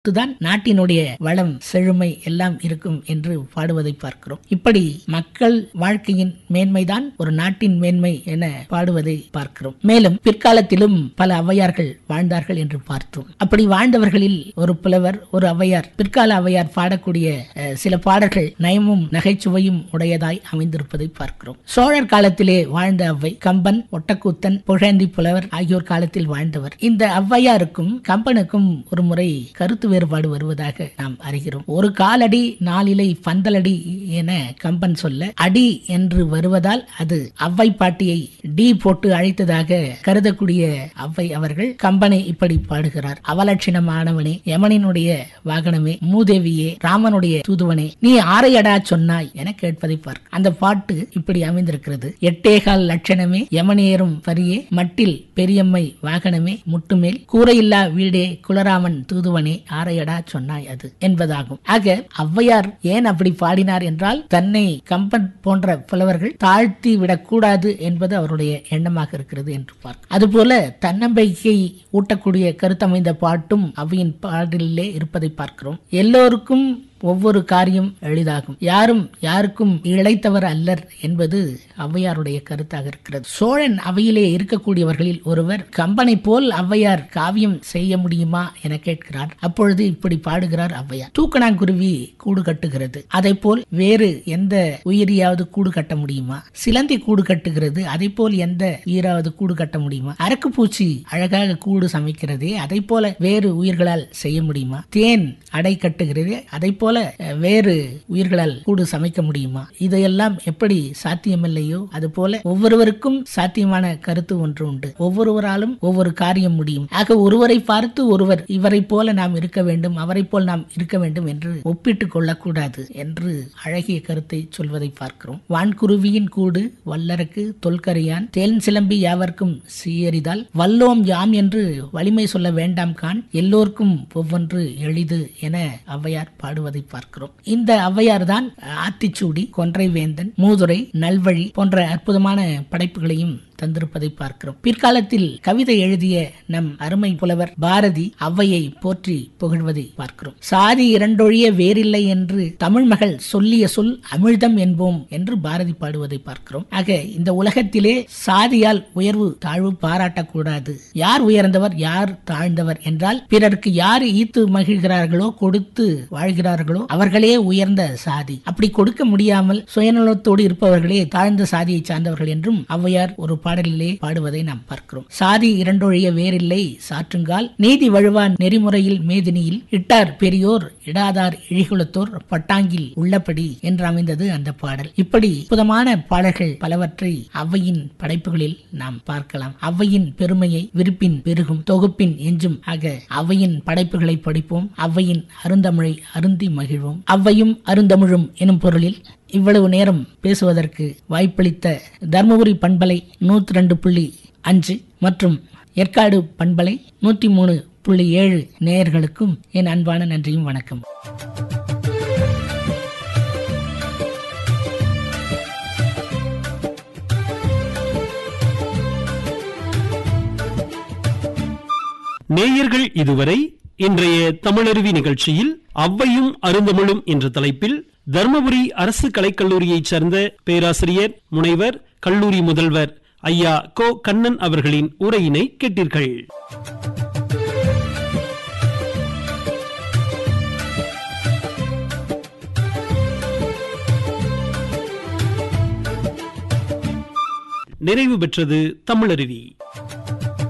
தான் நாட்டினுடைய வளம் செழுமை எல்லாம் இருக்கும் என்று பாடுவதை பார்க்கிறோம் இப்படி மக்கள் வாழ்க்கையின் மேன்மைதான் ஒரு நாட்டின் மேன்மை என பாடுவதை பார்க்கிறோம் மேலும் பிற்காலத்திலும் பல ஔவையார்கள் வாழ்ந்தார்கள் என்று பார்த்தோம் அப்படி வாழ்ந்தவர்களில் ஒரு புலவர் ஒரு ஔவையார் பிற்கால ஔவையார் பாடக்கூடிய அஹ், சில பாடல்கள் நயமும் நகைச்சுவையும் உடையதாய் அமைந்திருப்பதை பார்க்கிறோம் சோழர் காலத்திலே வாழ்ந்த ஔவை கம்பன் ஒட்டக்கூத்தன் புகழேந்தி புலவர் ஆகியோர் காலத்தில் வாழ்ந்தவர் இந்த ஔவையாருக்கும் கம்பனுக்கும் ஒரு முறை கருத்து வேறுபாடு வருவதாக நாம் அறிகிறோம் ஒரு காலடி நாலிலை பந்தலடி என கம்பன் சொல்ல அடி என்று வருவதால் அது அவ்வை பாட்டியை டி போட்டு அழைத்ததாக கருதக்கூடிய அவ்வை அவர்கள் கம்பனை இப்படி பாடுகிறார் அவலட்சணமானவனே யமனினுடைய வாகனமே மூதேவியே ராமனுடைய தூதுவனே நீ ஆரையடா சொன்னாய் என கேட்பதை பார்க்க அந்த பாட்டு இப்படி அமைந்திருக்கிறது எட்டேகால் லட்சணமே யமனேறும் பரியே மட்டில் பெரியம்மை வாகனமே முட்டுமேல் கூரையில்லா வீடே குலராமன் தூதுவனே ஆரையடா சொன்னாய் அது என்பதாகும் ஆக ஔவையார் ஏன் அப்படி பாடினார் என்றால் தன்னை கம்பன் போன்ற புலவர்கள் தாழ்த்தி விடக்கூடாது என்பது அவருடைய எண்ணமாக இருக்கிறது என்று பார்க்க அதுபோல தன்னம்பிக்கை ஊட்டக்கூடிய கருத்தமைந்த பாட்டும் அவையின் பாடலிலே இருப்பதை பார்க்கிறோம் எல்லோருக்கும் ஒவ்வொரு காரியம் எளிதாகும் யாரும் யாருக்கும் இழைத்தவர் அல்லர் என்பது ஔவையாருடைய கருத்தாக இருக்கிறது சோழன் அவையிலே இருக்கக்கூடியவர்களில் ஒருவர் கம்பனை போல் ஔவையார் காவியம் செய்ய முடியுமா என கேட்கிறார் அப்பொழுது இப்படி பாடுகிறார் ஔவையார் தூக்கணாங்குருவி கூடு கட்டுகிறது அதை போல் வேறு எந்த உயிரியாவது கூடு கட்ட முடியுமா சிலந்தி கூடு கட்டுகிறது அதை போல் எந்த உயிராவது கூடு கட்ட முடியுமா அரக்குப்பூச்சி அழகாக கூடு சமைக்கிறதே அதை போல வேறு உயிர்களால் செய்ய முடியுமா தேன் அடை கட்டுகிறது அதை போல அஹ், வேறு உயிர்களால் கூடு சமைக்க முடியுமா இதையெல்லாம் எப்படி சாத்தியமில்லையோ அது போல ஒவ்வொருவருக்கும் சாத்தியமான கருத்து ஒன்று உண்டு ஒவ்வொருவராலும் ஒவ்வொரு காரியம் முடியும் ஆக ஒருவரை பார்த்து ஒருவர் இவரை போல நாம் இருக்க வேண்டும் அவரை போல் நாம் இருக்க வேண்டும் என்று ஒப்பிட்டுக் கொள்ளக்கூடாது என்று அழகிய கருத்தை சொல்வதை பார்க்கிறோம் வான்குருவியின் கூடு வல்லரக்கு தொல்கரையான் தேன் சிலம்பி யாவர்க்கும் சீயறிதால் வல்லோம் யாம் என்று வலிமை சொல்ல வேண்டாம் கான் எல்லோருக்கும் ஒவ்வொன்று எளிது என ஔவையார் பாடுவதை பார்க்கிறோம் இந்த ஔவையார் தான் ஆத்திச்சூடி கொன்றை வேந்தன் மூதுரை நல்வழி போன்ற அற்புதமான படைப்புகளையும் தந்திருப்பதை பார்க்கிறோம் பிற்காலத்தில் கவிதை எழுதிய நம் அருமை புலவர் பாரதி ஔவையை போற்றி புகழ்வதை பார்க்கிறோம் சாதி இரண்டொழிய வேறில்லை என்று தமிழ் மகள் சொல்லிய சொல் அமிழ்தம் என்போம் என்று பாரதி பாடுவதை பார்க்கிறோம் ஆக இந்த உலகத்திலே சாதியால் உயர்வு தாழ்வு பாராட்டக்கூடாது யார் உயர்ந்தவர் யார் தாழ்ந்தவர் என்றால் பிறருக்கு யார் ஈத்து மகிழ்கிறார்களோ கொடுத்து வாழ்கிறார்களோ அவர்களே உயர்ந்த சாதி அப்படி கொடுக்க முடியாமல் சுயநலத்தோடு இருப்பவர்களே தாழ்ந்த சாதியை சார்ந்தவர்கள் என்றும் ஔவையார் ஒரு பாடலிலே பாடுவதை நாம் பார்க்கிறோம் சாதி இரண்டொழிய வேறில்லை சாற்றுங்கால் நீதி வழுவான் நெறிமுறையில் மேதினியில் இட்டார் பெரியோர் இடாதார் இழிகுலத்தோர் பட்டாங்கில் உள்ளபடி என்று அமைந்தது அந்த பாடல் இப்படி அற்புதமான பாடல்கள் பலவற்றை ஔவையின் படைப்புகளில் நாம் பார்க்கலாம் ஔவையின் பெருமையை விருப்பின் பெருகும் தொகுப்பின் எஞ்சும் ஆக ஔவையின் படைப்புகளை படிப்போம் ஔவையின் அருந்தமிழை அருந்தி மகிழ்வோம் ஔவையும் அருந்தமிழும் எனும் பொருளில் இவ்வளவு நேரம் பேசுவதற்கு வாய்ப்பளித்த தர்மபுரி பண்பலை நூற்றி ரெண்டு புள்ளி அஞ்சு மற்றும் ஏற்காடு பண்பலை நூற்றி மூணு புள்ளி ஏழு நேயர்களுக்கும் என் அன்பான நன்றியும் வணக்கம் நேயர்கள் இதுவரை இன்றைய தமிழருவி நிகழ்ச்சியில் அவ்வையும் அருந்தமிழும் என்ற தலைப்பில் தர்மபுரி அரசு கலைக்கல்லூரியைச் சேர்ந்த பேராசிரியர் முனைவர் கல்லூரி முதல்வர் ஐயா கோ கண்ணன் அவர்களின் உரையினை கேட்டீர்கள் நிறைவு பெற்றது தமிழருவி